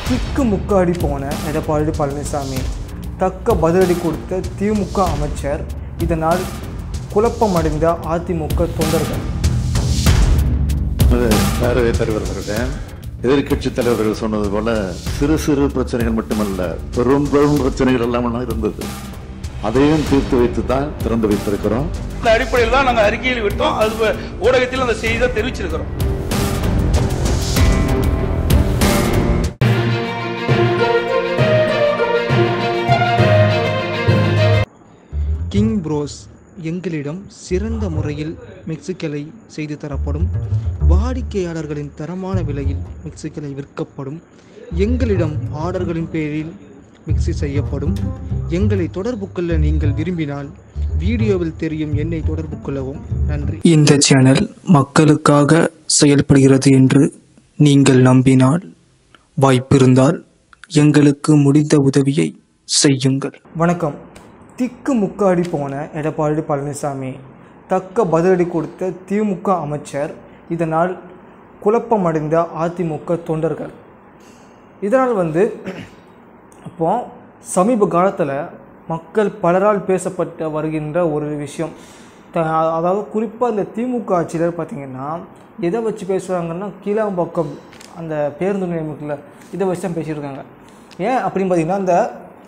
திக்கு முக்காடி போன எடப்பாடி பழனிசாமி தக்க பதிலடி கொடுத்த திமுக அமைச்சர் இதனால் குழப்பமடைந்த அதிமுக தொண்டர்கள் நமது பேரவைத் தலைவர் அவர்களே எதிர்க்கட்சி தலைவர்கள் சொன்னது போல சிறு சிறு பிரச்சனைகள் மட்டுமல்ல பெரும் பெரும் பிரச்சனைகள் எல்லாம் இருந்தது அதையும் தீர்த்து வைத்து தான் திறந்து வைத்திருக்கிறோம் அந்த அடிப்படையில் தான் நாங்கள் அறிக்கையில் விட்டோம் அது வ- ஊடகத்தில் அந்த செய்தியை தெரிவிச்சிருக்கிறோம் கிங் ப்ரோஸ் எங்களிடம் சிறந்த முறையில் மிக்சிகளை செய்து தரப்படும் வாடிக்கையாளர்களின் தரமான விலையில் மிக்சிகளை விற்கப்படும் எங்களிடம் ஆர்டர்களின் பேரில் மிக்சி செய்யப்படும் எங்களை தொடர்பு கொள்ள நீங்கள் விரும்பினால் வீடியோவில் தெரியும் எண்ணை தொடர்பு கொள்ளவும் நன்றி இந்த சேனல் மக்களுக்காக செயல்படுகிறது என்று நீங்கள் நம்பினால் வாய்ப்பிருந்தால் எங்களுக்கு முடிந்த உதவியை செய்யுங்கள் வணக்கம் திக்கு முக்காடி போன எடப்பாடி பழனிசாமி தக்க பதிலடி கொடுத்த திமுக அமைச்சர் இதனால் குழப்பமடைந்த அதிமுக தொண்டர்கள் இதனால் வந்து இப்போ சமீப காலத்தில் மக்கள் பலரால் பேசப்பட்டு வருகின்ற ஒரு விஷயம் த அதாவது குறிப்பாக இந்த திமுக ஆட்சியில் பார்த்திங்கன்னா எதை வச்சு பேசுகிறாங்கன்னா கீழாம்பாக்கம் அந்த பேருந்து நிலையம் இருக்குல்ல இதை வச்சு தான் பேசியிருக்காங்க ஏன் அப்படின்னு பார்த்தீங்கன்னா இந்த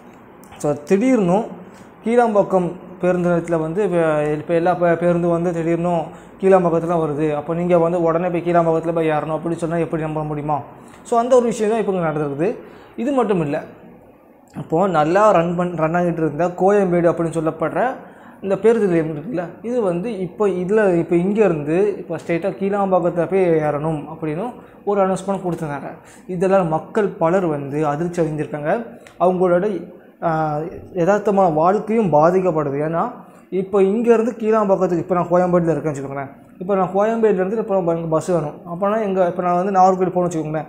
ஸோ திடீர்னும் கீழாம்பாக்கம் பேருந்து நிலையத்தில் வந்து இப்போ எல்லா பே- பேருந்தும் வந்து திடீர்னும் கீழாம்பாக்கத்தில் தான் வருது அப்போ நீங்கள் வந்து உடனே போய் கீழாம்பாக்கத்தில் போய் ஏறணும் அப்படின்னு சொன்னால் எப்படி நம்ப முடியுமா ஸோ அந்த ஒரு விஷயம் தான் இப்போ இங்கே நடந்திருக்குது இது மட்டும் இல்லை அப்போது நல்லா ரன் பண் ரன் ஆகிட்டு இருந்த கோயம்பேடு அப்படின்னு சொல்லப்படுற இந்த பேருந்து நிலையம் இருக்குல்ல இது வந்து இப்போ இதில் இப்போ இங்கேருந்து இப்போ ஸ்ட்ரெயிட்டாக கீழாம்பாக்கத்தில் போய் ஏறணும் அப்படின்னு ஒரு அனௌன்ஸ்மெண்ட் கொடுத்துருந்தாங்க இதெல்லாம் மக்கள் பலர் வந்து அதிர்ச்சி அடைஞ்சிருக்காங்க அவங்களோட ஆஹ், யதார்த்தமான வாழ்க்கையும் பாதிக்கப்படுது ஏன்னா இப்போ இங்கேருந்து கீழாம்பாக்கத்துக்கு இப்போ நான் கோயம்பேட்டில் இருக்கேன்னு வச்சுக்கோங்களேன் இப்போ நான் கோயம்பேடுலேருந்து இப்போ எனக்கு பஸ் வேணும் அப்போனா எங்கள் இப்போ நான் வந்து நாகர்கோவில் போகணும்னு வச்சுக்கோங்களேன்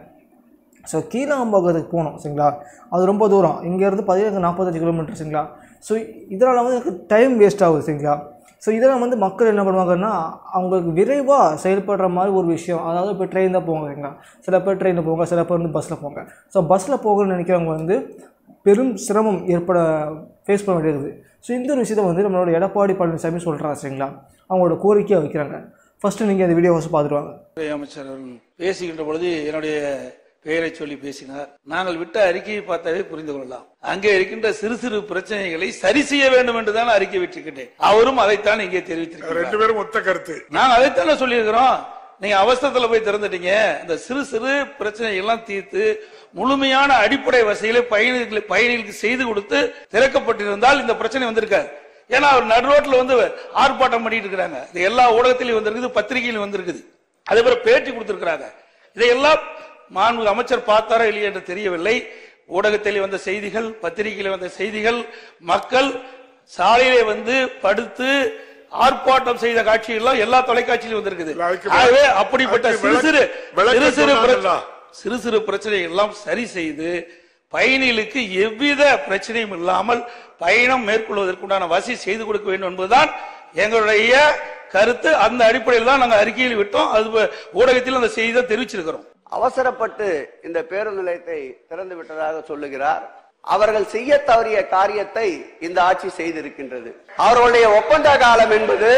ஸோ கீழாம்பாக்கத்துக்கு போகணும் சரிங்களா அது ரொம்ப தூரம் இங்கேருந்து பதினேழு நாற்பத்தஞ்சு கிலோமீட்டர் சரிங்களா ஸோ இதனால் வந்து எனக்கு டைம் வேஸ்ட் ஆகுது சரிங்களா ஸோ இதெல்லாம் வந்து மக்கள் என்ன பண்ணுவாங்கன்னா அவங்களுக்கு விரைவாக செயல்படுற மாதிரி ஒரு விஷயம் அதாவது இப்போ ட்ரெயின் தான் போவாங்க சரிங்களா சில பேர் ட்ரெயினில் போவாங்க சில பேர் வந்து பஸ்ஸில் போவாங்க ஸோ பஸ்ஸில் போகணும்னு நினைக்கிறவங்க வந்து பெரும் சிரமம் ஏற்பட ஃபேஸ் பண்ண வேண்டியது ஸோ இந்த ஒரு விஷயத்தை வந்து நம்மளோட எடப்பாடி பழனிசாமி சொல்கிறாங்க சரிங்களா அவங்களோட கோரிக்கையை வைக்கிறாங்க ஃபஸ்ட்டு நீங்கள் இந்த வீடியோ ஃபஸ்ட் பார்த்துட்டு வாங்க துறை அமைச்சர் அவர்கள் பேசுகின்ற பொழுது என்னுடைய பெயரை சொல்லி பேசினார் நாங்கள் விட்ட அறிக்கையை பார்த்தாவே புரிந்து கொள்ளலாம் அங்கே இருக்கின்ற சிறு சிறு பிரச்சனைகளை சரி செய்ய வேண்டும் என்று தான் அறிக்கை விட்டிருக்கின்றேன் அவரும் அதைத்தான் இங்கே தெரிவித்திருக்கிறார் ரெண்டு பேரும் ஒத்த கருத்து நாங்க அதைத்தானே சொல்லியிருக்கிறோம் நீங்க அவசரத்துல போய் திறந்துட்டீங்க இந்த சிறு சிறு பிரச்சனை எல்லாம் தீர்த்து முழுமையான அடிப்படை வசதிகளை பயணிகள் பயணிகளுக்கு செய்து கொடுத்து திறக்கப்பட்டிருந்தால் இந்த பிரச்சனை வந்திருக்காது ஏன்னா அவர் நடு ரோட்ல வந்து ஆர்ப்பாட்டம் பண்ணிட்டு இருக்கிறாங்க இது எல்லா ஊடகத்திலையும் வந்திருக்குது பத்திரிகையிலும் வந்திருக்குது அதே போல பேட்டி கொடுத்திருக்கிறாங்க இதையெல்லாம் மாண்பு அமைச்சர் பார்த்தாரா இல்லையா என்று தெரியவில்லை ஊடகத்தில் வந்த செய்திகள் பத்திரிகையில் வந்த செய்திகள் மக்கள் சாலையிலே வந்து படுத்து ஆர்ப்பாட்டம் செய்த காட்சிகள்லாம் எல்லா தொலைக்காட்சியிலும் வந்திருக்குது இல்ல, அதுக்கு ஆகவே அப்படிப்பட்ட அதுக்கு சிறு சிறு விளக்க- சிறு சிறு விளக்க பிரச்சனை- சொன்னாங்கல்ல? சிறு சிறு பிரச்சனைகள் எல்லாம் சரி செய்து பயணிகளுக்கு எவ்வித பிரச்சனையும் இல்லாமல் பயணம் மேற்கொள்வதற்குண்டான வசதி செய்து கொடுக்க வேண்டும் என்பதுதான் எங்களுடைய கருத்து அந்த அடிப்படையில் தான் நாங்கள் அறிக்கையில் விட்டோம் அது ஊடகத்தில் அந்த செய்தியை தெரிவிச்சிருக்கிறோம் அவசரப்பட்டு இந்த பேருந்து நிலையத்தை திறந்து விட்டதாக சொல்லுகிறார் அவர்கள் செய்ய தவறிய காரியத்தை இந்த ஆட்சி செய்திருக்கின்றது அவர்களுடைய ஒப்பந்த காலம் என்பது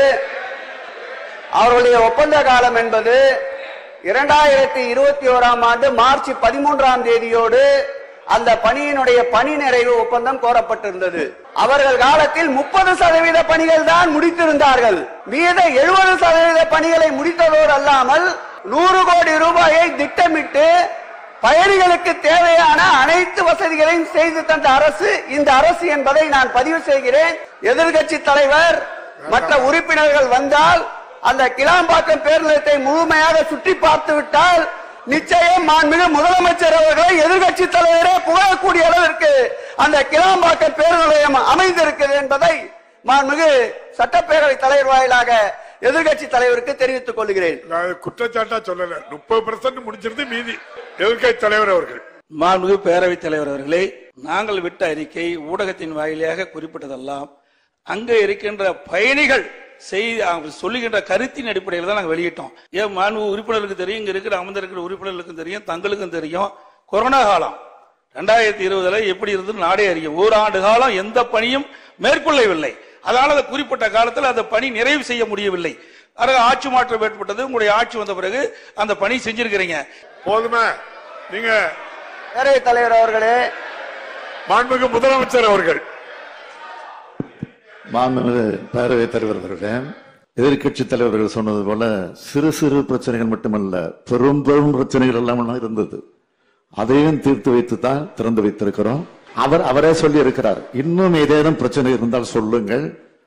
அவர்களுடைய ஒப்பந்த காலம் என்பது இரண்டாயிரத்தி இருபத்தி ஓராம் ஆண்டு மார்ச் பதிமூன்றாம் தேதியோடு அந்த பணியினுடைய பணி நிறைவு ஒப்பந்தம் கோரப்பட்டிருந்தது அவர்கள் காலத்தில் முப்பது சதவீத பணிகள் தான் முடித்திருந்தார்கள் மீத எழுபது சதவீத பணிகளை முடித்ததோடு அல்லாமல் நூறு கோடி ரூபாயை திட்டமிட்டு பயணிகளுக்கு தேவையான அனைத்து வசதிகளையும் செய்து தந்த அரசு இந்த அரசு என்பதை நான் பதிவு செய்கிறேன் எதிர்கட்சி தலைவர் மற்ற உறுப்பினர்கள் வந்தால் அந்த கிளாம்பாக்கம் பேருந்தத்தை முழுமையாக சுற்றி பார்த்து விட்டால் நிச்சயம் மாண்புமிகு முதலமைச்சர் அவர்களை எதிர்கட்சி தலைவரே புகழக்கூடிய அளவிற்கு அந்த கிளாம்பாக்கம் பேருந்து நிலையம் அமைந்திருக்கிறது என்பதை மாண்புமிகு சட்டப்பேரவை தலைவர் வாயிலாக எதிர்கட்சி தலைவருக்கு தெரிவித்துக் கொள்கிறேன் நான் இது குற்றச்சாட்டா சொல்லல முப்பது பெர்சன்ட் முடிஞ்சிருந்து மீதி எதிர்க்கட்சி தலைவர் அவர்கள் மாண்புமிகு பேரவைத் தலைவர் அவர்களே நாங்கள் விட்ட அறிக்கை ஊடகத்தின் வாயிலாக குறிப்பிட்டதெல்லாம் அங்கே இருக்கின்ற பயணிகள் செய்தி அவங்க சொல்லுகின்ற கருத்தின் அடிப்படையில் தான் நாங்கள் வெளியிட்டோம் ஏன் மாண்பு உறுப்பினர்களுக்கு தெரியும் இங்க இருக்கிற அமர்ந்திருக்கிற உறுப்பினர்களுக்கும் தெரியும் தங்களுக்கும் தெரியும் கொரோனா காலம் ரெண்டாயிரத்தி இருபதுல எப்படி இருந்தது நாடே அறியும் ஓராண்டு காலம் எந்த பணியும் மேற்கொள்ளவில்லை அதனால அந்த குறிப்பிட்ட காலத்தில் அந்த பணி நிறைவு செய்ய முடியவில்லை அதனால ஆட்சி மாற்றம் ஏற்பட்டது உங்களுடைய ஆட்சி வந்த பிறகு அந்த பணி செஞ்சிருக்கிறீங்க போதுமா நீங்க பேரவைத் தலைவர் அவர்களே மாண்புமிகு முதலமைச்சர் அவர்கள் மாண்புமிகு பேரவைத் தலைவர் அவர்களே எதிர்க்கட்சி தலைவர்கள் சொன்னது போல சிறு சிறு பிரச்சனைகள் மட்டுமல்ல பெரும் பெரும் பிரச்சனைகள் எல்லாம் இருந்தது அதையும் தீர்த்து வைத்து தான் திறந்து வைத்திருக்கிறோம் அவர் அவரே சொல்லி இருக்கிறார் இன்னும் ஏதேனும் பிரச்சனை இருந்தால் சொல்லுங்கள்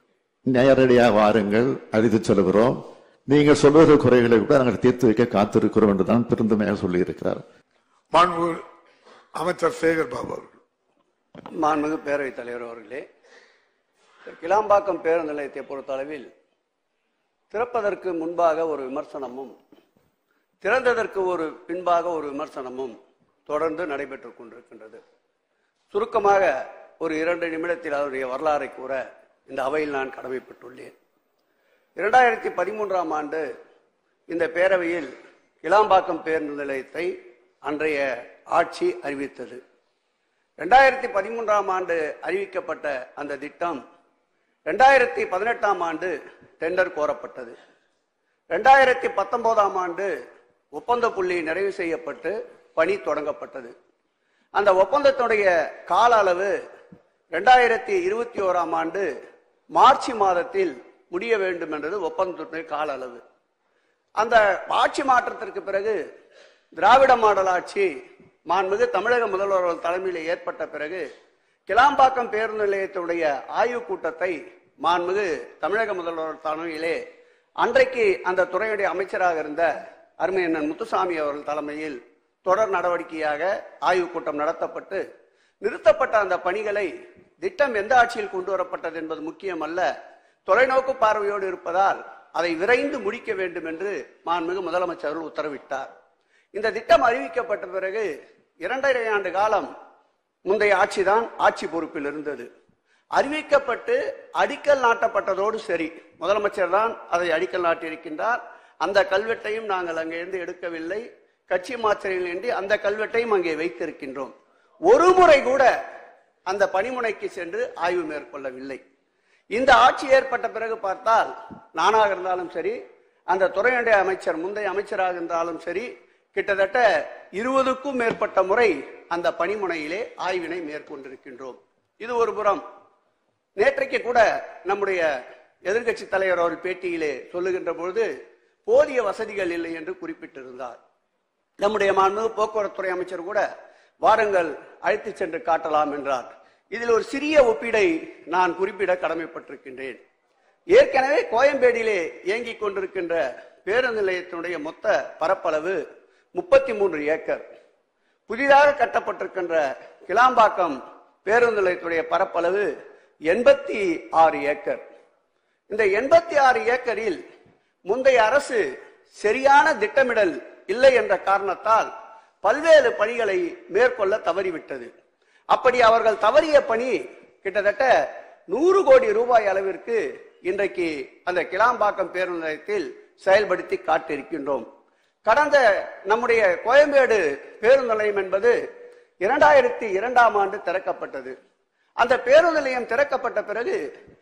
நேரடியாக வாருங்கள் அழைத்து சொல்லுகிறோம் நீங்கள் சொல்லுகிற குறைகளை கூட நாங்கள் தீர்த்து வைக்க காத்திருக்கிறோம் என்று தான் பெருந்தமையாக சொல்லி இருக்கிறார் மாண்பு அமைச்சர் சேகர் பாபு அவர்கள் மாண்புமிகு பேரவைத் தலைவர் அவர்களே கிளாம்பாக்கம் பேருந்து நிலையத்தை பொறுத்தளவில் திறப்பதற்கு முன்பாக ஒரு விமர்சனமும் திறந்ததற்கு ஒரு பின்பாக ஒரு விமர்சனமும் தொடர்ந்து நடைபெற்றுக் கொண்டிருக்கின்றது சுருக்கமாக ஒரு இரண்டு நிமிடத்தில் அதனுடைய வரலாறை கூற இந்த அவையில் நான் கடமைப்பட்டுள்ளேன் இரண்டாயிரத்தி பதிமூன்றாம் ஆண்டு இந்த பேரவையில் கிளாம்பாக்கம் பேருந்து நிலையத்தை அன்றைய ஆட்சி அறிவித்தது ரெண்டாயிரத்தி பதிமூன்றாம் ஆண்டு அறிவிக்கப்பட்ட அந்த திட்டம் ரெண்டாயிரத்தி பதினெட்டாம் ஆண்டு டெண்டர் கோரப்பட்டது ரெண்டாயிரத்தி பத்தொன்பதாம் ஆண்டு ஒப்பந்த புள்ளி நிறைவு செய்யப்பட்டு பணி தொடங்கப்பட்டது அந்த ஒப்பந்தத்துடைய கால அளவு ரெண்டாயிரத்தி இருபத்தி ஓராம் ஆண்டு மார்ச் மாதத்தில் முடிய வேண்டும் என்றது ஒப்பந்தத்துடைய கால அளவு அந்த ஆட்சி மாற்றத்திற்கு பிறகு திராவிட மாடல் ஆட்சி மாண்புமிகு தமிழக முதல்வர் தலைமையில் ஏற்பட்ட பிறகு கிளாம்பாக்கம் பேருந்து நிலையத்துடைய ஆய்வுக் கூட்டத்தை மாண்புமிகு தமிழக முதல்வர் தலைமையிலே அன்றைக்கு அந்த துறையுடைய அமைச்சராக இருந்த அருமையண்ணன் முத்துசாமி அவர்கள் தலைமையில் தொடர் நடவடிக்கையாக ஆய்வுக் கூட்டம் நடத்தப்பட்டு நிறுத்தப்பட்ட அந்த பணிகளை திட்டம் எந்த ஆட்சியில் கொண்டு வரப்பட்டது என்பது முக்கியமல்ல தொலைநோக்கு பார்வையோடு இருப்பதால் அதை விரைந்து முடிக்க வேண்டும் என்று மாண்புமிகு முதலமைச்சர் அவர்கள் உத்தரவிட்டார் இந்த திட்டம் அறிவிக்கப்பட்ட பிறகு இரண்டரை ஆண்டு காலம் முந்தைய ஆட்சிதான் ஆட்சி பொறுப்பில் இருந்தது அறிவிக்கப்பட்டு அடிக்கல் நாட்டப்பட்டதோடு சரி முதலமைச்சர் தான் அதை அடிக்கல் நாட்டியிருக்கின்றார் அந்த கல்வெட்டையும் நாங்கள் அங்கிருந்து எடுக்கவில்லை கட்சி மாத்திரையில் இன்றி அந்த கல்வெட்டையும் அங்கே வைத்திருக்கின்றோம் ஒரு முறை கூட அந்த பணிமுனைக்கு சென்று ஆய்வு மேற்கொள்ளவில்லை இந்த ஆட்சி ஏற்பட்ட பிறகு பார்த்தால் நானாக இருந்தாலும் சரி அந்த துறையுடைய அமைச்சர் முந்தைய அமைச்சராக இருந்தாலும் சரி கிட்டத்தட்ட இருபதுக்கும் மேற்பட்ட முறை அந்த பணிமுனையிலே ஆய்வினை மேற்கொண்டிருக்கின்றோம் இது ஒரு புறம் நேற்றைக்கு கூட நம்முடைய எதிர்க்கட்சி தலைவர் அவர்கள் பேட்டியிலே சொல்லுகின்ற பொழுது போதிய வசதிகள் இல்லை என்று குறிப்பிட்டிருந்தார் நம்முடைய மாண்பு போக்குவரத்துறை அமைச்சர் கூட வாருங்கள் அழைத்து சென்று காட்டலாம் என்றார் இதில் ஒரு சிறிய ஒப்பீடை நான் குறிப்பிட கடமைப்பட்டிருக்கின்றேன் ஏற்கனவே கோயம்பேடிலே இயங்கிக் கொண்டிருக்கின்ற பேருந்து நிலையத்தினுடைய மொத்த பரப்பளவு முப்பத்தி மூன்று ஏக்கர் புதிதாக கட்டப்பட்டிருக்கின்ற கிளாம்பாக்கம் பேருந்து நிலையத்துடைய பரப்பளவு எண்பத்தி ஆறு ஏக்கர் இந்த எண்பத்தி ஆறு ஏக்கரில் முந்தைய அரசு சரியான திட்டமிடல் இல்லை என்ற காரணத்தால் பல்வேறு பணிகளை மேற்கொள்ள தவறிவிட்டது அப்படி அவர்கள் தவறிய பணி கிட்டத்தட்ட நூறு கோடி ரூபாய் அளவிற்கு இன்றைக்கு அந்த கிளாம்பாக்கம் பேருந்து நிலையத்தில் செயல்படுத்தி காட்டியிருக்கின்றோம் கடந்த நம்முடைய கோயம்பேடு பேருந்து நிலையம் என்பது இரண்டாயிரத்தி இரண்டாம் ஆண்டு திறக்கப்பட்டது அந்த பேருந்து நிலையம் திறக்கப்பட்ட பிறகு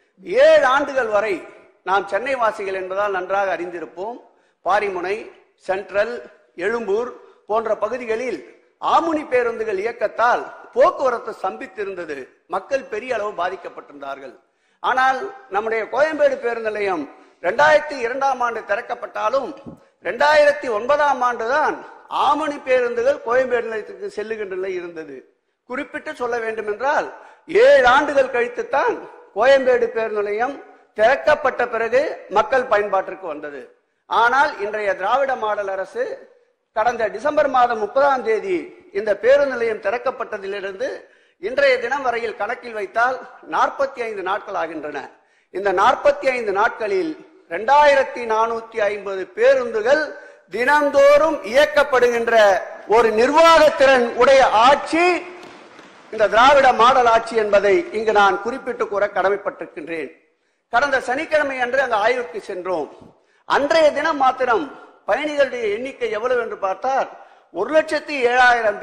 ஏழு ஆண்டுகள் வரை நாம் சென்னை வாசிகள் என்பதால் நன்றாக அறிந்திருப்போம் பாரிமுனை சென்ட்ரல் எழும்பூர் போன்ற பகுதிகளில் ஆமுனி பேருந்துகள் இயக்கத்தால் போக்குவரத்து சம்பித்திருந்தது மக்கள் பெரிய அளவு பாதிக்கப்பட்டிருந்தார்கள் ஆனால் நம்முடைய கோயம்பேடு பேருந்து நிலையம் ரெண்டாயிரத்தி இரண்டாம் ஆண்டு திறக்கப்பட்டாலும் ரெண்டாயிரத்தி ஒன்பதாம் ஆண்டுதான் ஆமணி பேருந்துகள் கோயம்பேடு நிலையத்துக்கு செல்லுகின்ற நிலை இருந்தது குறிப்பிட்டு சொல்ல வேண்டும் என்றால் ஏழு ஆண்டுகள் கழித்துத்தான் கோயம்பேடு பேருந்து நிலையம் திறக்கப்பட்ட பிறகு மக்கள் பயன்பாட்டிற்கு வந்தது ஆனால் இன்றைய திராவிட மாடல் அரசு கடந்த டிசம்பர் மாதம் முப்பதாம் தேதி இந்த பேருந்து நிலையம் திறக்கப்பட்டதிலிருந்து இன்றைய தினம் வரையில் கணக்கில் வைத்தால் நாற்பத்தி ஐந்து நாட்கள் ஆகின்றன இந்த நாற்பத்தி ஐந்து நாட்களில் இரண்டாயிரத்தி நானூத்தி ஐம்பது பேருந்துகள் தினந்தோறும் இயக்கப்படுகின்ற ஒரு நிர்வாகத்திறன் உடைய ஆட்சி இந்த திராவிட மாடல் ஆட்சி என்பதை இங்கு நான் குறிப்பிட்டு கூற கடமைப்பட்டிருக்கின்றேன் கடந்த சனிக்கிழமை அன்று அந்த ஆய்வுக்கு சென்றோம் அன்றைய தினம் மாத்திரம் பயணிகளுடைய எண்ணிக்கை எவ்வளவு என்று பார்த்தால் ஒரு லட்சத்தி ஏழாயிரம் பேர்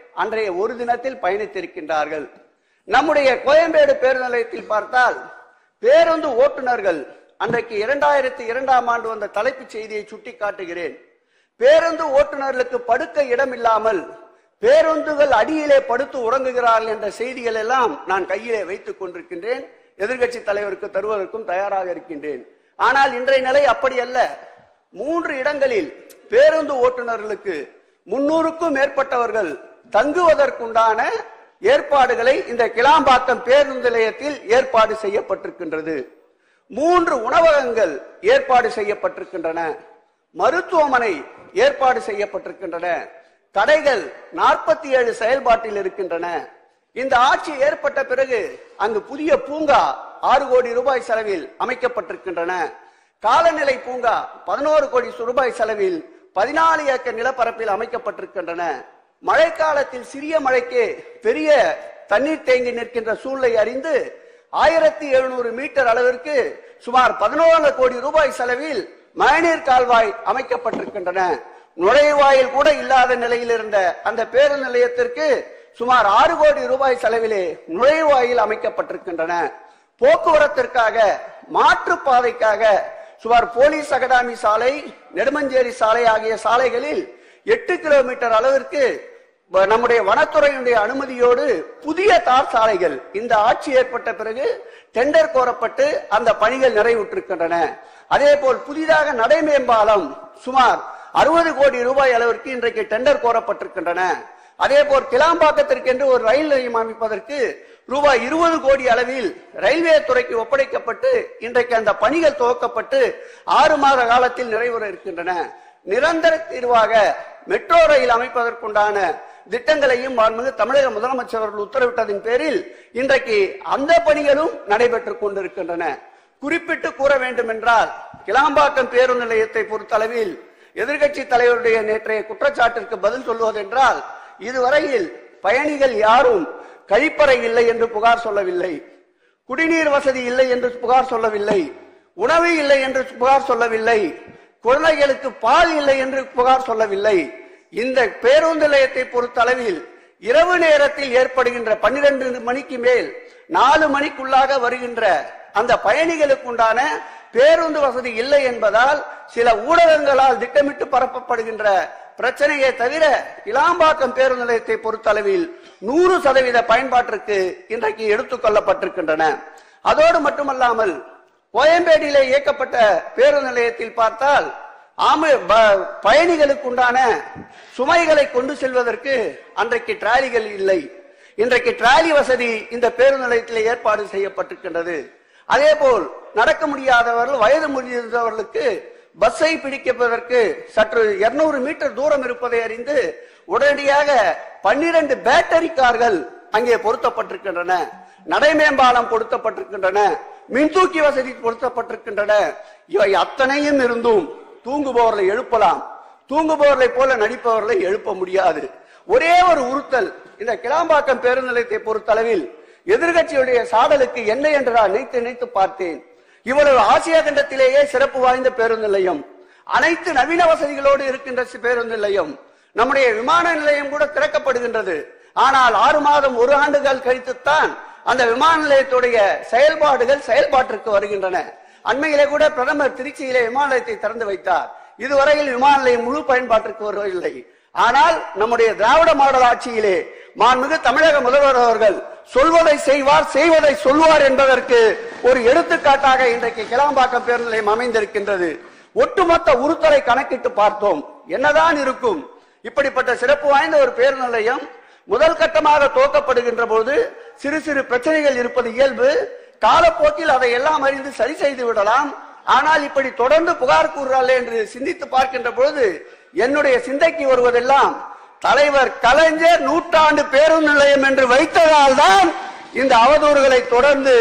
அன்றைய ஒரு தினத்தில் பயணித்திருக்கின்றார்கள் நம்முடைய கோயம்பேடு பேருந்து நிலையத்தில் பார்த்தால் பேருந்து ஓட்டுநர்கள் அன்றைக்கு இரண்டாயிரத்தி இரண்டாம் ஆண்டு வந்த தலைப்புச் செய்தியை சுட்டி காட்டுகிறேன் பேருந்து ஓட்டுநர்களுக்கு படுக்க இடம் இல்லாமல் பேருந்துகள் அடியிலே படுத்து உறங்குகிறார்கள் என்ற செய்திகள் எல்லாம் நான் கையிலே வைத்துக் கொண்டிருக்கின்றேன் எதிர்க்கட்சி தலைவருக்கு தருவதற்கும் தயாராக இருக்கின்றேன் ஆனால் இன்றைய நிலை அப்படி அல்ல மூன்று இடங்களில் பேருந்து ஓட்டுநர்களுக்கு முன்னூறுக்கும் மேற்பட்டவர்கள் தங்குவதற்குண்டான ஏற்பாடுகளை இந்த கிளாம்பாக்கம் பேருந்து நிலையத்தில் ஏற்பாடு செய்யப்பட்டிருக்கின்றது மூன்று உணவகங்கள் ஏற்பாடு செய்யப்பட்டிருக்கின்றன மருத்துவமனை ஏற்பாடு செய்யப்பட்டிருக்கின்றன கடைகள் நாற்பத்தி ஏழு செயல்பாட்டில் இருக்கின்றன இந்த ஆட்சி ஏற்பட்ட பிறகு அங்கு புதிய பூங்கா ஆறு கோடி ரூபாய் செலவில் அமைக்கப்பட்டிருக்கின்றன காலநிலை பூங்கா பதினோரு கோடி ரூபாய் செலவில் பதினாலு ஏக்கர் நிலப்பரப்பில் அமைக்கப்பட்டிருக்கின்றன மழைக்காலத்தில் சிறிய மழைக்கு பெரிய தண்ணீர் தேங்கி நிற்கின்ற சூழ்நிலை அறிந்து ஆயிரத்தி எழுநூறு மீட்டர் அளவிற்கு சுமார் பதினோரு கோடி ரூபாய் செலவில் மழைநீர் கால்வாய் அமைக்கப்பட்டிருக்கின்றன நுழைவாயில் கூட இல்லாத நிலையில் இருந்த அந்த பேருந்து நிலையத்திற்கு சுமார் ஆறு கோடி ரூபாய் செலவிலே நுழைவாயில் அமைக்கப்பட்டிருக்கின்றன போக்குவரத்திற்காக மாற்றுப்பாதைக்காக சுமார் போலீஸ் அகாடமி சாலை நெடுமஞ்சேரி சாலை ஆகிய சாலைகளில் எட்டு கிலோமீட்டர் அளவிற்கு வ- நம்முடைய வனத்துறையினுடைய அனுமதியோடு புதிய தார் சாலைகள் இந்த ஆட்சி ஏற்பட்ட பிறகு டெண்டர் கோரப்பட்டு அந்த பணிகள் நிறைவுற்றிருக்கின்றன அதே போல் புதிதாக நடைமேம்பாலம் சுமார் அறுபது கோடி ரூபாய் அளவிற்கு இன்றைக்கு டெண்டர் கோரப்பட்டிருக்கின்றன அதே போல் கிளாம்பாக்கத்திற்கென்று ஒரு ரயில் நிலையம் அமைப்பதற்கு ரூபாய் இருபது கோடி அளவில் ரயில்வே துறைக்கு ஒப்படைக்கப்பட்டு இன்றைக்கு அந்த பணிகள் துவக்கப்பட்டு ஆறு மாத காலத்தில் நிறைவுற இருக்கின்றன நிரந்தர தீர்வாக மெட்ரோ ரயில் அமைப்பதற்குண்டான திட்டங்களையும் மாண்புமிகு தமிழக முதலமைச்சர் அவர்கள் உத்தரவிட்டதின் பேரில் இன்றைக்கு அந்த பணிகளும் நடைபெற்றுக் கொண்டிருக்கின்றன குறிப்பிட்டு கூற வேண்டும் என்றால் கிளாம்பாக்கம் பேருந்து நிலையத்தை பொறுத்தளவில் எதிர்க்கட்சி தலைவருடைய நேற்றைய குற்றச்சாட்டிற்கு பதில் சொல்வதென்றால் இதுவரையில் பயணிகள் யாரும் கழிப்பறை இல்லை என்று புகார் சொல்லவில்லை குடிநீர் வசதி இல்லை என்று புகார் சொல்லவில்லை உணவு இல்லை என்று புகார் சொல்லவில்லை குழந்தைகளுக்கு பால் இல்லை என்று புகார் சொல்லவில்லை இந்த பேருந்து நிலையத்தை பொறுத்தளவில் இரவு நேரத்தில் ஏற்படுகின்ற பன்னிரண்டு மணிக்கு மேல் நாலு மணிக்குள்ளாக வருகின்ற அந்த பயணிகளுக்கு உண்டான பேருந்து வசதி இல்லை என்பதால் சில ஊடகங்களால் திட்டமிட்டு பரப்பப்படுகின்ற பிரச்சனையை தவிர இளாம்பாக்கம் பேருந்து நிலையத்தை பொறுத்தளவில் நூறு சதவீத பயன்பாட்டிற்கு இன்றைக்கு எடுத்துக் கொள்ளப்பட்டிருக்கின்றன அதோடு மட்டுமல்லாமல் கோயம்பேடியிலே இயக்கப்பட்ட பேருந்து நிலையத்தில் பார்த்தால் ஆம ப- பயணிகளுக்கு உண்டான சுமைகளை கொண்டு செல்வதற்கு அன்றைக்கு டிராலிகள் இல்லை இன்றைக்கு டிராலி வசதி இந்த பேருந்து நிலையத்தில் ஏற்பாடு செய்யப்பட்டிருக்கின்றது அதே போல் நடக்க முடியாதவர்கள் வயது முதிர்ந்தவர்களுக்கு பஸ்ஸை பிடிப்பதற்கு சற்று 200 மீட்டர் தூரம் இருப்பதை அறிந்து உடனடியாக பன்னிரண்டு பேட்டரி கார்கள் அங்கே பொருத்தப்பட்டிருக்கின்றன நடைமேம்பாலம் பொருத்தப்பட்டிருக்கின்றன மின்தூக்கி வசதி பொருத்தப்பட்டிருக்கின்றன இவை அத்தனையும் இருந்தும் தூங்குபவர்களை எழுப்பலாம் தூங்குபவர்களை போல நடிப்பவர்களை எழுப்ப முடியாது ஒரே ஒரு உறுத்தல் இந்த கிளாம்பாக்கம் பேருந்து நிலையத்தை பொறுத்தளவில் எதிர்கட்சியுடைய சாடலுக்கு என்ன என்று நான் நினைத்து நினைத்து பார்த்தேன் இவ்வளவு ஆசியா கண்டத்திலேயே சிறப்பு வாய்ந்த பேருந்து நிலையம் அனைத்து நவீன வசதிகளோடு இருக்கின்ற சி- பேருந்து நிலையம் நம்முடைய விமான நிலையம் கூட திறக்கப்படுகின்றது ஆனால் ஆறு மாதம் ஒரு ஆண்டுகள் கழித்துத்தான் அந்த விமான நிலையத்துடைய செயல்பாடுகள் செயல்பாட்டிற்கு வருகின்றன அண்மையிலே கூட பிரதமர் திருச்சியிலே விமான நிலையத்தை திறந்து வைத்தார் இதுவரையில் விமான நிலையம் முழு பயன்பாட்டிற்கு வருவதில்லை ஆனால் நம்முடைய திராவிட மாடல் ஆட்சியிலே மாண்புமிகு தமிழக முதல்வர் அவர்கள் சொல்வதை செய்வார் செய்வதை சொல்வார் என்பதற்கு ஒரு எடுத்துக்காட்டாக இன்றைக்கு கிளாம்பாக்கம் பேருந்து நிலையம் அமைந்திருக்கின்றது ஒட்டுமொத்த உறுத்தலை கணக்கிட்டு பார்த்தோம் என்னதான் இருக்கும் இப்படிப்பட்ட சிறப்பு வாய்ந்த ஒரு பேருந்து நிலையம் முதல் கட்டமாக துவக்கப்படுகின்ற போது சிறு சிறு பிரச்சனைகள் இருப்பது இயல்பு காலப்போக்கில் அதை எல்லாம் அறிந்து சரி செய்து விடலாம் ஆனால் இப்படி தொடர்ந்து புகார் கூறுறாள் என்று சிந்தித்து பார்க்கின்ற பொழுது என்னுடைய சிந்தைக்கு வருவதெல்லாம் தலைவர் கலைஞர் நூற்றாண்டு பேருந்து நிலையம் என்று வைத்ததால் தான் இந்த அவதூறுகளை தொடர்ந்து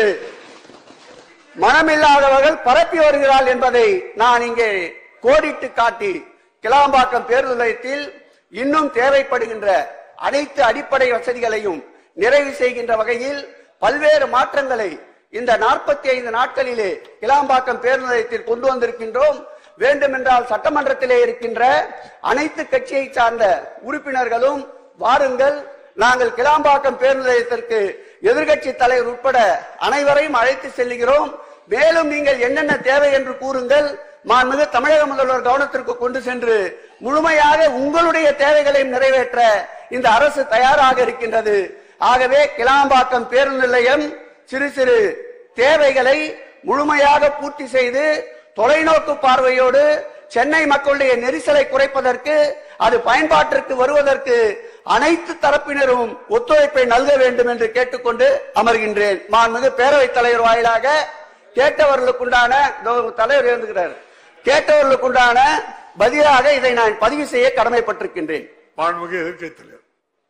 மனமில்லாதவர்கள் பரப்பி வருகிறாள் என்பதை நான் இங்கே கோடிட்டு காட்டி கிளாம்பாக்கம் பேருந்து நிலையத்தில் இன்னும் தேவைப்படுகின்ற அனைத்து அடிப்படை வசதிகளையும் நிறைவு செய்கின்ற வகையில் பல்வேறு மாற்றங்களை இந்த நாற்பத்தி ஐந்து நாட்களிலே கிளாம்பாக்கம் பேருந்து நிலையத்தில் கொண்டு வந்திருக்கின்றோம் வேண்டுமென்றால் சட்டமன்றத்திலே இருக்கின்ற அனைத்து கட்சியை சார்ந்த உறுப்பினர்களும் வாருங்கள் நாங்கள் கிளாம்பாக்கம் பேருந்து நிலையத்திற்கு எதிர்க்கட்சி தலைவர் உட்பட அனைவரையும் அழைத்து செல்கிறோம் மேலும் நீங்கள் என்னென்ன தேவை என்று கூறுங்கள் மாண்புமிகு தமிழக முதல்வர் கவனத்திற்கு கொண்டு சென்று முழுமையாக உங்களுடைய தேவைகளையும் நிறைவேற்ற இந்த அரசு தயாராக இருக்கின்றது ஆகவே கிளாம்பாக்கம் பேருந்து நிலையம் சிறு சிறு தேவைகளை முழுமையாக பூர்த்தி செய்து தொலைநோக்கு பார்வையோடு சென்னை மக்களுடைய நெரிசலை குறைப்பதற்கு அது பயன்பாட்டிற்கு வருவதற்கு அனைத்து தரப்பினரும் ஒத்துழைப்பை நல்க வேண்டும் என்று கேட்டுக்கொண்டு அமர்கின்றேன் மாண்புமிகு பேரவைத் தலைவர் வாயிலாக கேட்டவர்களுக்குண்டான இதோ தலைவர் இருந்துகிறார் கேட்டவர்களுக்குண்டான பதிலாக இதை நான் பதிவு செய்ய கடமைப்பட்டிருக்கின்றேன் மாண்புமிகு எதிர்க்கை தலைவர்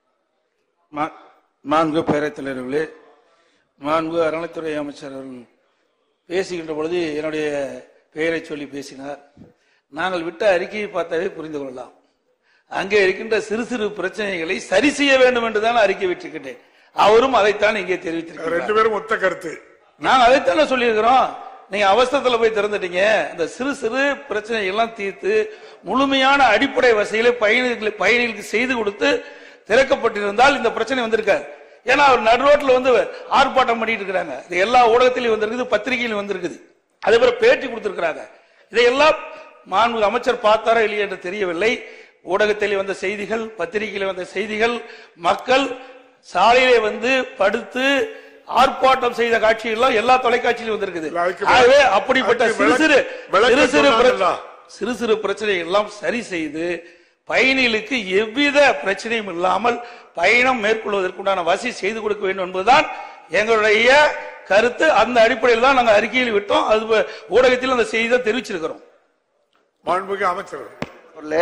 மா- மாண்பு பேரவைத் தலைவர்களே மாண்பு அறநிலைத்துறை அமைச்சர் அவர்கள் பேசுகின்ற பொழுது என்னுடைய பெயரை சொல்லி பேசினார் நாங்கள் விட்ட அறிக்கையை பார்த்தாவே புரிந்து கொள்ளலாம் அங்கே இருக்கின்ற சிறு சிறு பிரச்சனைகளை சரி செய்ய வேண்டும் என்றுதான் அறிக்கை விட்டிருக்கின்றேன் அவரும் அதைத்தான் இங்கே தெரிவித்திருக்கிறார் ரெண்டு பேரும் ஒத்த கருத்து நாங்க அதைத்தானே சொல்லியிருக்கிறோம் நீங்க அவசரத்துல போய் திறந்துட்டீங்க இந்த சிறு சிறு பிரச்சனை எல்லாம் தீர்த்து முழுமையான அடிப்படை வசதிகளை பயணிகள் பயணிகளுக்கு செய்து கொடுத்து திறக்கப்பட்டிருந்தால் இந்த பிரச்சனை வந்திருக்காது ஏன்னா அவர் நடு ரோட்ல வந்து ஆர்ப்பாட்டம் பண்ணிட்டு இருக்கிறாங்க இது எல்லா ஊடகத்திலையும் வந்திருக்குது பத்திரிகையிலும் வந்திருக்குது அதே போல பேட்டி கொடுத்திருக்கிறாங்க இதையெல்லாம் மாண்பு அமைச்சர் பார்த்தாரா இல்லையா என்று தெரியவில்லை ஊடகத்தில் வந்த செய்திகள் பத்திரிகையில் வந்த செய்திகள் மக்கள் சாலையிலே வந்து படுத்து ஆர்ப்பாட்டம் செய்த காட்சியெல்லாம் எல்லா தொலைக்காட்சியிலும் வந்திருக்குது இல்ல, அதுக்கு ஆகவே அப்படிப்பட்ட அதுக்கு சிறு சிறு விளக்க- சிறு சிறு விளக்கம் பிரச்சனை- சொன்னாங்களா? சிறு சிறு பிரச்சனைகள் எல்லாம் சரி செய்து பயணிகளுக்கு எவ்வித பிரச்சனையும் இல்லாமல் பயணம் மேற்கொள்வதற்குண்டான வசதி செய்து கொடுக்க வேண்டும் என்பதுதான் எங்களுடைய கருத்து அந்த அடிப்படையில் தான் நாங்கள் அறிக்கையில் விட்டோம் அது ப- ஊடகத்தில் அந்த செய்தியை தெரிவிச்சிருக்கிறோம் மாண்புமிகு அமைச்சர் அவர்களே,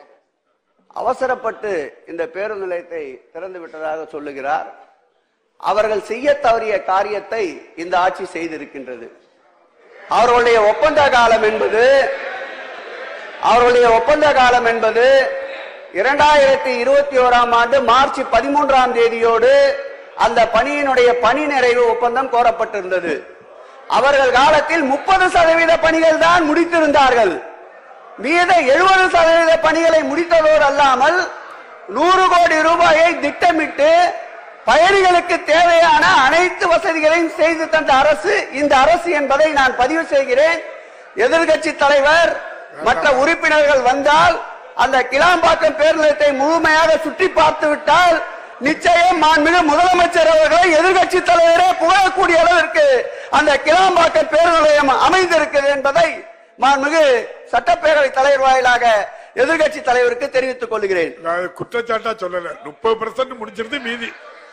அவசரப்பட்டு இந்த பேருந்து நிலையத்தை திறந்து விட்டதாக சொல்லுகிறார் அவர்கள் செய்ய தவறிய காரியத்தை இந்த ஆட்சி செய்திருக்கின்றது அவர்களுடைய ஒப்பந்த காலம் என்பது அவர்களுடைய ஒப்பந்த காலம் என்பது இரண்டாயிரத்தி இருபத்தி ஓராம் ஆண்டு மார்ச் பதிமூன்றாம் தேதியோடு அந்த பணியினுடைய பணி நிறைவு ஒப்பந்தம் கோரப்பட்டிருந்தது அவர்கள் காலத்தில் முப்பது சதவீத பணிகள் தான் முடித்திருந்தார்கள் மீத எழுபது சதவீத பணிகளை முடித்ததோடு அல்லாமல் நூறு கோடி ரூபாயை திட்டமிட்டு பயணிகளுக்கு தேவையான அனைத்து வசதிகளையும் செய்து தந்த அரசு இந்த அரசு என்பதை நான் பதிவு செய்கிறேன் எதிர்கட்சி தலைவர் மற்ற உறுப்பினர்கள் வந்தால் அந்த கிளாம்பாக்கம் பேருந்தத்தை முழுமையாக சுற்றி பார்த்து விட்டால் நிச்சயம் மாண்புமிகு முதலமைச்சர் அவர்களை எதிர்கட்சி தலைவரே புகழக்கூடிய அளவிற்கு அந்த கிளாம்பாக்கம் பேருந்து நிலையம் அமைந்திருக்கிறது என்பதை மாண்புமிகு சட்டப்பேரவை தலைவர் வாயிலாக எதிர்கட்சி தலைவருக்கு தெரிவித்துக் கொள்கிறேன் நான் குற்றச்சாட்டா சொல்லல முப்பது பெர்சன்ட் முடிச்சிருந்து மீதி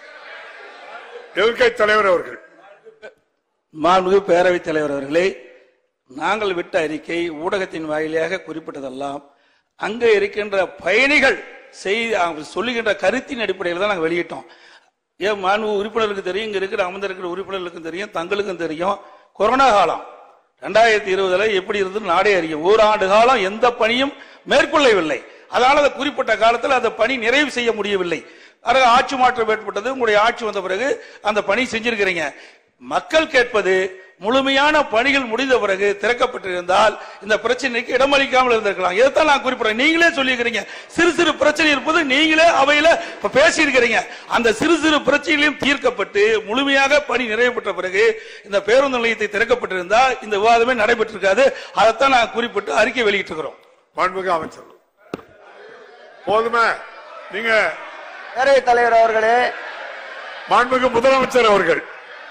எதிர்க்கை தலைவர் அவர்கள் மாண்புமிகு பேரவைத் தலைவர் அவர்களே நாங்கள் விட்ட அறிக்கை ஊடகத்தின் வாயிலாக குறிப்பிட்டதெல்லாம் அங்கே இருக்கின்ற பயணிகள் செய்தி அவங்க சொல்லுகின்ற கருத்தின் அடிப்படையில் தான் நாங்கள் வெளியிட்டோம் ஏன் மாண்பு உறுப்பினருக்கு தெரியும் இங்க இருக்கிற அமர்ந்திருக்கிற உறுப்பினர்களுக்கும் தெரியும் தங்களுக்கும் தெரியும் கொரோனா காலம் ரெண்டாயிரத்தி இருபதுல எப்படி இருந்தது நாடே அறியும் ஓராண்டு காலம் எந்த பணியும் மேற்கொள்ளவில்லை அதனால அந்த குறிப்பிட்ட காலத்தில் அந்த பணி நிறைவு செய்ய முடியவில்லை அதனால ஆட்சி மாற்றம் ஏற்பட்டது உங்களுடைய ஆட்சி வந்த பிறகு அந்த பணி செஞ்சிருக்கிறீங்க மக்கள் கேட்பது முழுமையான பணிகள் முடிந்த பிறகு திறக்கப்பட்டிருந்தால் இந்த பிரச்சனைக்கு இடமளிக்காமல் இருந்திருக்கலாம் இதைத்தான் நான் குறிப்பிடுறேன் நீங்களே சொல்லியிருக்கிறீங்க சிறு சிறு பிரச்சனை இருப்பது நீங்களே அவையில இப்ப பேசியிருக்கிறீங்க அந்த சிறு சிறு பிரச்சனைகளையும் தீர்க்கப்பட்டு முழுமையாக பணி நிறைவு பெற்ற பிறகு இந்த பேருந்து நிலையத்தை திறக்கப்பட்டிருந்தா இந்த விவாதமே நடைபெற்றிருக்காது அதைத்தான் நான் குறிப்பிட்டு அறிக்கை வெளியிட்டிருக்கிறோம் மாண்புமிகு அமைச்சர் போதுமே நீங்க பேரவைத் தலைவர் அவர்களே மாண்புமிகு முதலமைச்சர் அவர்கள்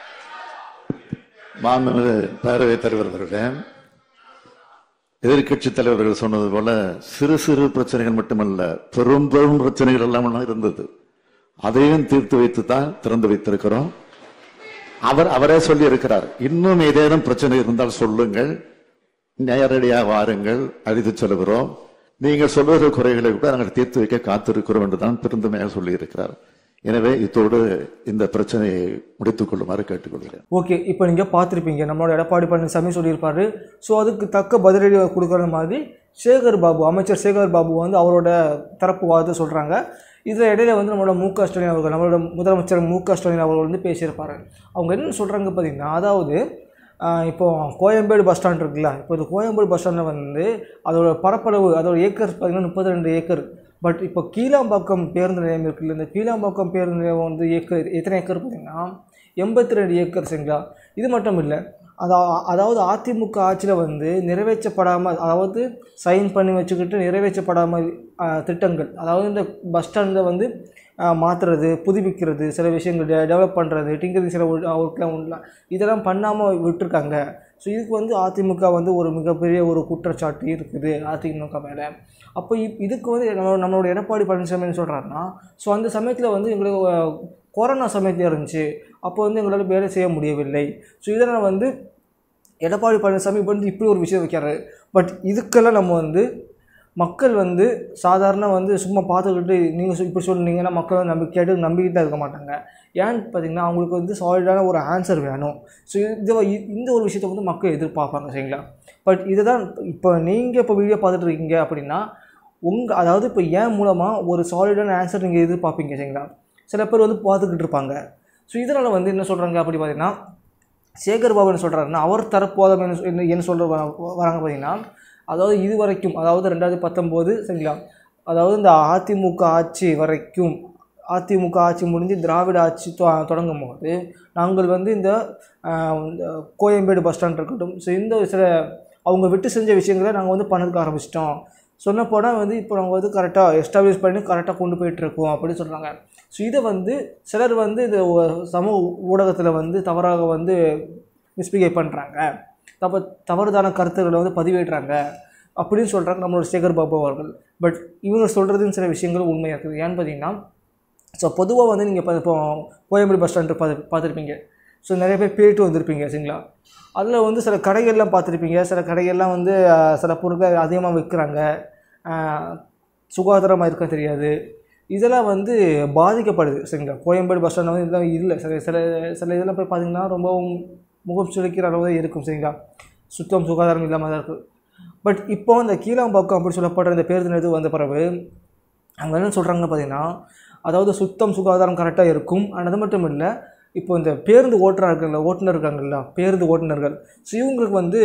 மாண்புமிகு பேரவைத் தலைவர் அவர்களே எதிர்க்கட்சி தலைவர்கள் சொன்னது போல சிறு சிறு பிரச்சனைகள் மட்டுமல்ல பெரும் பெரும் பிரச்சனைகள் எல்லாம் இருந்தது அதையும் தீர்த்து வைத்து தான் திறந்து வைத்திருக்கிறோம் அவர் அவரே சொல்லி இருக்கிறார் இன்னும் ஏதேனும் பிரச்சனை இருந்தால் சொல்லுங்கள் நேரடியாக வாருங்கள் அழைத்து செல்கிறோம் நீங்கள் சொல்லுகிற குறைகளை கூட நாங்கள் தீர்த்து வைக்க காத்திருக்கிறோம் என்று தான் பெருந்தமையாக சொல்லி இருக்கிறார் எனவே இத்தோடு இந்த பிரச்சனையை முடித்துக் கொள்ளுமாறு கேட்டுக்கொள்கிறேன் ஓகே இப்போ நீங்கள் பார்த்துருப்பீங்க நம்மளோட எடப்பாடி பழனிசாமி சொல்லியிருப்பாரு ஸோ அதுக்கு தக்க பதிலடி கொடுக்குற மாதிரி சேகர் பாபு அமைச்சர் சேகர் பாபு வந்து அவரோட தரப்பு வாதத்தை சொல்கிறாங்க இதில் இடையில வந்து நம்மளோட மு க ஸ்டாலின் அவர்கள் நம்மளோட முதலமைச்சர் மு க ஸ்டாலின் அவர்கள் வந்து பேசியிருப்பாரு அவங்க என்ன சொல்கிறாங்க பார்த்தீங்கன்னா அதாவது ஆஹ் இப்போ கோயம்பேடு பஸ் ஸ்டாண்ட் இருக்குல்ல இப்போ இந்த கோயம்பேடு பஸ் ஸ்டாண்டில் வந்து அதோட பரப்பளவு அதோட ஏக்கர் பார்த்தீங்கன்னா முப்பத்தி ரெண்டு ஏக்கர் பட் இப்போ கீழாம்பாக்கம் பேருந்து நிலையம் இருக்குல்ல இந்த கீழாம்பாக்கம் பேருந்து நிலையம் வந்து ஏக்கர் எத்தனை ஏக்கர் பார்த்தீங்கன்னா எண்பத்தி ரெண்டு ஏக்கர் சரிங்களா இது மட்டும் இல்லை அதா அதாவது அதிமுக ஆட்சியில் வந்து நிறைவேற்றப்படாமல் அதாவது சைன் பண்ணி வச்சுக்கிட்டு நிறைவேற்றப்படாமல் ஆ, திட்டங்கள் அதாவது இந்த பஸ் ஸ்டாண்டை வந்து மாற்றுறது புதுப்பிக்கிறது சில விஷயங்கள் டெ டெவலப் பண்ணுறது டிங்கரிங் சில ஒர்க்லாம் உண்டலாம் இதெல்லாம் பண்ணாமல் விட்டுருக்காங்க ஸோ இதுக்கு வந்து அதிமுக வந்து ஒரு மிகப்பெரிய ஒரு குற்றச்சாட்டு இருக்குது அதிமுக மேலே அப்போ இப் இதுக்கு வந்து நம்ம நம்மளோட எடப்பாடி பழனிசாமி என்ன சொல்கிறாருன்னா ஸோ அந்த சமயத்தில் வந்து எங்களுக்கு அஹ், கொரோனா சமயத்தில் இருந்துச்சு அப்போ வந்து எங்களால் வேலை செய்ய முடியவில்லை ஸோ இதனால் வந்து எடப்பாடி பழனிசாமி இப்போ வந்து இப்படி ஒரு விஷயம் வைக்கிறாரு பட் இதுக்கெல்லாம் நம்ம வந்து மக்கள் வந்து சாதாரண வந்து சும்மா பார்த்துக்கிட்டு நீங்கள் இப்படி சொன்னீங்கன்னா மக்கள் வந்து நம்பி கேட்டு நம்பிக்கிட்டு இருக்க மாட்டாங்க ஏன்னு பார்த்தீங்கன்னா அவங்களுக்கு வந்து சாலிடான ஒரு ஆன்சர் வேணும் ஸோ இது இ- இந்த ஒரு விஷயத்தை வந்து மக்கள் எதிர்பார்ப்பாங்க சரிங்களா பட் இதுதான் இப்போ நீங்கள் இப்போ வீடியோ பார்த்துட்டு இருக்கீங்க அப்படின்னா உங்கள் அதாவது இப்போ ஏன் மூலமாக ஒரு சாலிடான ஆன்சர் நீங்கள் எதிர்பார்ப்பீங்க சரிங்களா சில பேர் வந்து பார்த்துக்கிட்டு இருப்பாங்க ஸோ இதனால் வந்து என்ன சொல்கிறாங்க அப்படி பார்த்தீங்கன்னா சேகர் பாபு என்ன சொல்கிறாருன்னா அவர் தரப்போதம் என்ன சொ- என்ன என்ன சொல்ற வ- வராங்க பார்த்தீங்கன்னா அதாவது இது வரைக்கும் அதாவது ரெண்டாயிரத்தி பத்தொம்போது சரிங்களா அதாவது இந்த அதிமுக ஆட்சி வரைக்கும் அதிமுக ஆட்சி முடிஞ்சு திராவிட ஆட்சி தொ- தொடங்கும் போது நாங்கள் வந்து இந்த ஆஹ், இந்த கோயம்பேடு பஸ் ஸ்டாண்ட் இருக்கட்டும் ஸோ இந்த சில அவங்க விட்டு செஞ்ச விஷயங்களை நாங்கள் வந்து பண்ணதுக்கு ஆரம்பிச்சிட்டோம் சொன்ன போனால் வந்து இப்போ நாங்கள் வந்து கரெக்டாக எஸ்டாப்ளிஷ் பண்ணி கரெக்டாக கொண்டு போயிட்டு இருக்கோம் அப்படின்னு சொல்கிறாங்க ஸோ இதை வந்து சிலர் வந்து இந்த ஒ- சமூக ஊடகத்தில் வந்து தவறாக வந்து மிஸ்பிகேட் பண்ணுறாங்க தப்பு தவறுதான கருத்துக்களை வந்து பதிவேற்றுறாங்க அப்படின்னு சொல்கிறாங்க நம்மளோட சேகர் பாபு அவர்கள் பட் இவங்க சொல்கிறதுன்னு சில விஷயங்கள் உண்மையாக இருக்குது ஏன்னு பார்த்தீங்கன்னா ஸோ பொதுவாக வந்து நீங்கள் இப்போ இப்போ கோயம்பேடு பஸ் ஸ்டாண்டு பார்த்து பார்த்துருப்பீங்க ஸோ நிறைய பேர் போயிட்டு வந்திருப்பீங்க சரிங்களா அதில் வந்து சில கடைகள்லாம் பார்த்துருப்பீங்க சில கடைகள்லாம் வந்து அஹ், சில பொருட்கள் அதிகமாக விற்கிறாங்க சுகாதாரமாக இருக்க தெரியாது இதெல்லாம் வந்து பாதிக்கப்படுது சரிங்களா கோயம்பேடு பஸ் ஸ்டாண்ட் வந்து இதெல்லாம் இல்லை சில சில சில இதெல்லாம் போய் பார்த்தீங்கன்னா ரொம்பவும் முகம் சுழிக்கிற அளவு தான் இருக்கும் சரிங்களா சுத்தம் சுகாதாரம் இல்லாமல் தான் இருக்குது பட் இப்போ இந்த கீழாம்பாக்கம் அப்படி சொல்லப்படுற இந்த பேருந்து நிலையத்துக்கு வந்த பிறகு அவங்க என்ன சொல்கிறாங்க பார்த்தீங்கன்னா அதாவது சுத்தம் சுகாதாரம் கரெக்டாக இருக்கும் and அது மட்டும் இல்லை இப்போ இந்த பேருந்து ஓட்டுறாங்கல்ல ஓட்டுநர் இருக்காங்கல்ல பேருந்து ஓட்டுநர்கள் ஸோ இவங்களுக்கு வந்து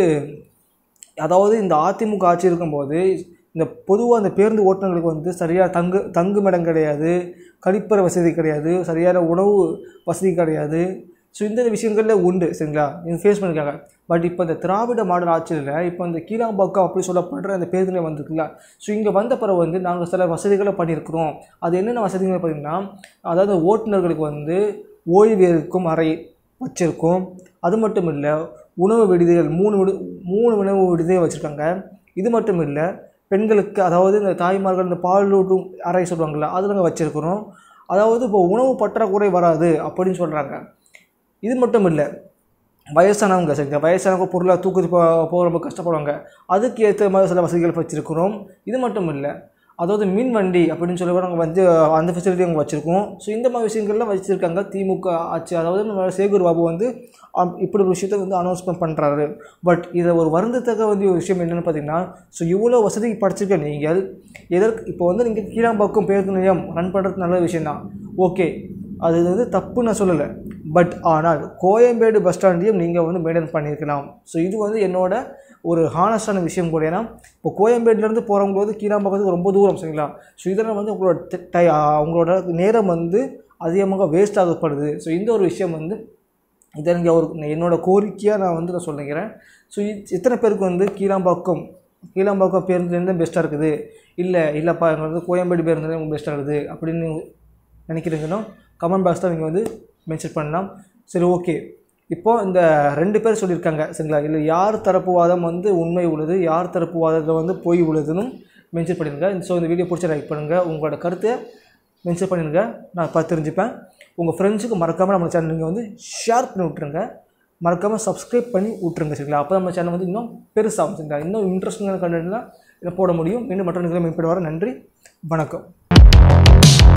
அதாவது இந்த அதிமுக ஆட்சி இருக்கும்போது இந்த பொதுவாக அந்த பேருந்து ஓட்டுநர்களுக்கு வந்து சரியாக தங்கு தங்குமிடம் கிடையாது கழிப்பறை வசதி கிடையாது சரியான உணவு வசதி கிடையாது ஸோ இந்த விஷயங்களில் உண்டு சரிங்களா இது ஃபேஸ் பண்ணியிருக்காங்க பட் இப்போ இந்த திராவிட மாடல் ஆட்சியில் இப்போ இந்த கீழாம்பாக்கம் அப்படி சொல்லப்படுற அந்த பேருந்து நிலையம் வந்திருக்குல்ல ஸோ இங்கே வந்த பிறகு வந்து நாங்கள் சில வசதிகளை பண்ணியிருக்கிறோம் அது என்னென்ன வசதிகள் பார்த்தீங்கன்னா அதாவது ஓட்டுநர்களுக்கு வந்து ஓய்வேற்கும் அறை வச்சுருக்கோம் அது மட்டும் இல்லை உணவு விடுதிகள் மூணு விடு மூணு உணவு விடுதியை வச்சுருக்காங்க இது மட்டும் இல்லை பெண்களுக்கு அதாவது இந்த தாய்மார்கள் இந்த பாலூட்டும் அறை சொல்லுவாங்கள்ல அது நாங்கள் வச்சுருக்கிறோம் அதாவது இப்போ உணவு பற்றாக்குறை வராது அப்படின்னு சொல்கிறாங்க இது மட்டும் இல்லை வயசானவங்க சரிங்க வயசானவங்க பொருளாக தூக்கி போ போக ரொம்ப கஷ்டப்படுவாங்க அதுக்கு ஏற்ற மாதிரி சில வசதிகள் வச்சுருக்கிறோம் இது மட்டும் இல்லை அதாவது மின் வண்டி அப்படின்னு சொல்லி நாங்கள் வந்து அந்த ஃபெசிலிட்டி அவங்க வச்சுருக்கோம் ஸோ இந்த மாதிரி விஷயங்கள்லாம் வச்சுருக்காங்க திமுக ஆட்சி அதாவது நம்ம சேகர் பாபு வந்து அம், இப்படி ஒரு விஷயத்தை வந்து அனௌன்ஸ்மெண்ட் பண்ணுறாரு பட் இதை ஒரு வருந்தத்தக்க வந்து ஒரு விஷயம் என்னென்னு பார்த்தீங்கன்னா ஸோ இவ்வளோ வசதி படிச்சிருக்க நீங்கள் எதற்கு இப்போ வந்து நீங்கள் கீழாம்பாக்கம் பேருந்து நிலையம் ரன் பண்ணுறது நல்ல விஷயம்தான் ஓகே அது வந்து தப்பு நான் சொல்லலை பட் ஆனால் கோயம்பேடு பஸ் ஸ்டாண்டையும் நீங்கள் வந்து மெயின்டைன் பண்ணியிருக்கலாம் ஸோ இது வந்து என்னோட ஒரு ஹானஸ்டான விஷயம் கூட ஏன்னா இப்போ கோயம்பேடுலேருந்து போகிறவங்க கீழாம்பாக்கத்துக்கு ரொம்ப தூரம் சரிங்களா ஸோ இதனால் வந்து உங்களோட தி- டை- அவங்களோட நேரம் வந்து அதிகமாக வேஸ்ட் ஆகப்படுது ஸோ இந்த ஒரு விஷயம் வந்து இதை நீங்கள் ஒரு என்னோட கோரிக்கையாக நான் வந்து நான் சொல்லிக்கிறேன் ஸோ இத்தனை பேருக்கு வந்து கீழாம்பாக்கம் கீழாம்பாக்கம் பேருந்து நிலையம் தான் பெஸ்ட்டாக இருக்குது இல்லை இல்லைப்பா எங்களுக்கு வந்து கோயம்பேடு பேருந்து நிலையம் பெஸ்ட்டாக இருக்குது அப்படின்னு நினைக்கிறீங்கன்னா கமெண்ட் பாக்ஸில் நீங்கள் வந்து மென்ஷன் பண்ணலாம் சரி ஓகே இப்போ இந்த ரெண்டு பேர் சொல்லியிருக்காங்க சரிங்களா இல்லை யார் தரப்பு வாதம் வந்து உண்மை உள்ளது யார் தரப்பு வாதத்தில் வந்து பொய் உள்ளதுன்னு மென்ஷன் பண்ணிடுங்க ஸோ இந்த வீடியோ பிடிச்ச லைக் பண்ணுங்கள் உங்களோட கருத்தை மென்ஷன் பண்ணிடுங்க நான் பார்த்து தெரிஞ்சுப்பேன் உங்கள் ஃப்ரெண்ட்ஸுக்கு மறக்காமல் நம்ம சேனல் நீங்கள் வந்து ஷேர் பண்ணி விட்ருங்க மறக்காமல் சப்ஸ்கிரைப் பண்ணி விட்ருங்க சரிங்களா அப்போ நம்ம சேனல் வந்து இன்னும் பெருசாகும் சரிங்களா இன்னும் இன்ட்ரெஸ்டிங்கான கண்டென்ட்லாம் இதில் போட முடியும் இன்னும் மற்ற நிகழ்ச்சி மேம்பட வர நன்றி வணக்கம்